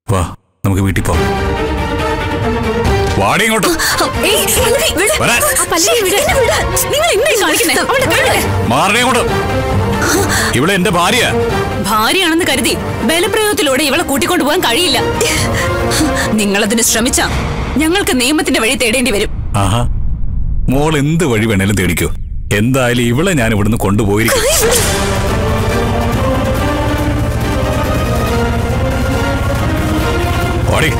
വാ നമുക്ക് വീട്ടിൽ പോവാം വാടി ഇങ്ങോട്ട് ഏയ്, പല്ലവി, വിട്. വരാൻ. ആ പല്ലവി വിട്. നിങ്ങൾ എന്തായി കാണിക്കുന്നേ അവളുടെ കൈ വിട്. മാറണേ ഇങ്ങോട്ട് ഇവിടെ എന്റെ ഭാര്യ ഭാര്യയാണെന്ന് കരുതി ബലപ്രയോഗത്തിലൂടെ ഇവളെ കൂട്ടിക്കൊണ്ടു പോകാൻ കഴിയില്ല നിങ്ങളതിന് ശ്രമിച്ച ഞങ്ങൾക്ക് നിയമത്തിന്റെ വഴി തേടേണ്ടി വരും ആഹാ മോൾ എന്ത് വഴി വേണേലും തേടിക്കോ എന്തായാലും ഇവളെ ഞാൻ ഇവിടുന്ന് കൊണ്ടുപോയിരിക്കും ഓടി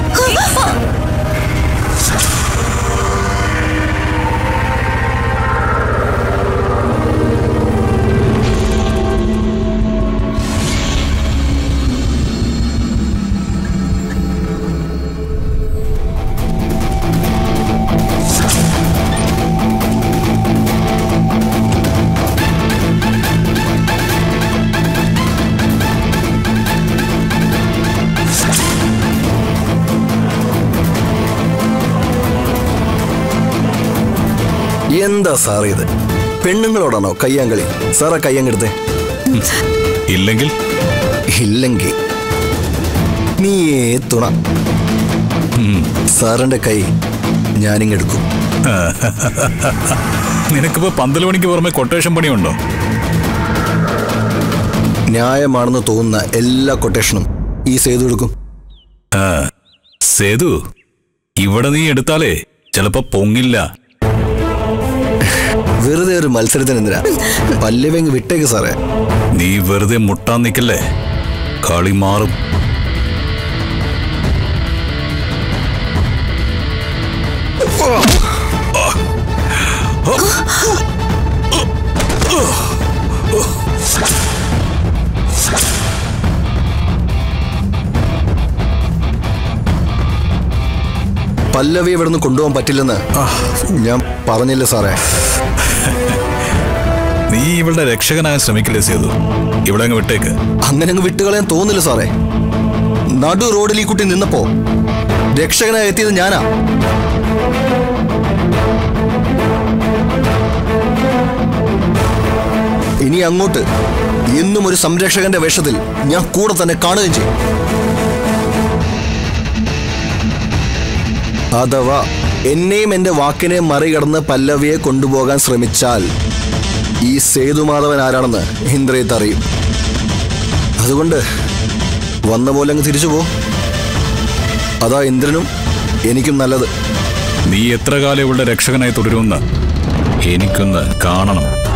എന്താ സാർ ഇത് പെണ്ണുങ്ങളോടാണോ കയ്യാങ്കളി സാറാ കയ്യങ്ങെടുത്തേ ഇല്ലെങ്കിൽ ഇല്ലെങ്കിൽ നീയേ തുണ സാറിന്റെ കൈ ഞാനിങ്ങെടുക്കും നിനക്കിപ്പോ പന്തൽ മണിക്ക് പുറമെ കൊട്ടേഷൻ പണിയുണ്ടോ ന്യായമാണെന്ന് തോന്നുന്ന എല്ലാ കൊട്ടേഷനും ഈ സേതു എടുക്കും ആ, സേതു ഇവിടെ നീ എടുത്താലേ ചിലപ്പോ പൊങ്ങില്ല വെറുതെ ഒരു മത്സരത്തിന് എന്തിനാ പല്ലവെങ്ങ് വിട്ടേക്ക് സാറേ നീ വെറുതെ മുട്ടാൻ നിക്കല്ലേ കളി മാറും പല്ലവി ഇവിടെ നിന്ന് കൊണ്ടുപോകാൻ പറ്റില്ലെന്ന് ഞാൻ പറഞ്ഞില്ല സാറേ നീ ഇവളുടെ രക്ഷകനാകാൻ ശ്രമിക്കില്ലേ സേതു ഇവിടെ അങ്ങ് വിട്ടേക്ക് അങ്ങനെ അങ്ങ് വിട്ടുകളയാൻ തോന്നില്ല സാറേ നടു റോഡിൽ ഈ കുട്ടി നിന്നപ്പോ രക്ഷകനായി എത്തിയത് ഞാനാ ഇനി അങ്ങോട്ട് എന്നും ഒരു സംരക്ഷകന്റെ വേഷത്തിൽ ഞാൻ കൂടെ തന്നെ കാണുകയും ചെയ്യും അഥവാ എന്നെയും എന്റെ വാക്കിനെ മറികടന്ന് പല്ലവിയെ കൊണ്ടുപോകാൻ ശ്രമിച്ചാൽ ഈ സേതുമാധവൻ ആരാണെന്ന് ഇന്ദ്രയത്ത് അറിയും അതുകൊണ്ട് വന്ന പോലെ അങ്ങ് തിരിച്ചു പോ അതാ ഇന്ദ്രനും എനിക്കും നല്ലത് നീ എത്ര കാലം ഇവളുടെ രക്ഷകനായി തുടരുമെന്ന് എനിക്കൊന്ന് കാണണം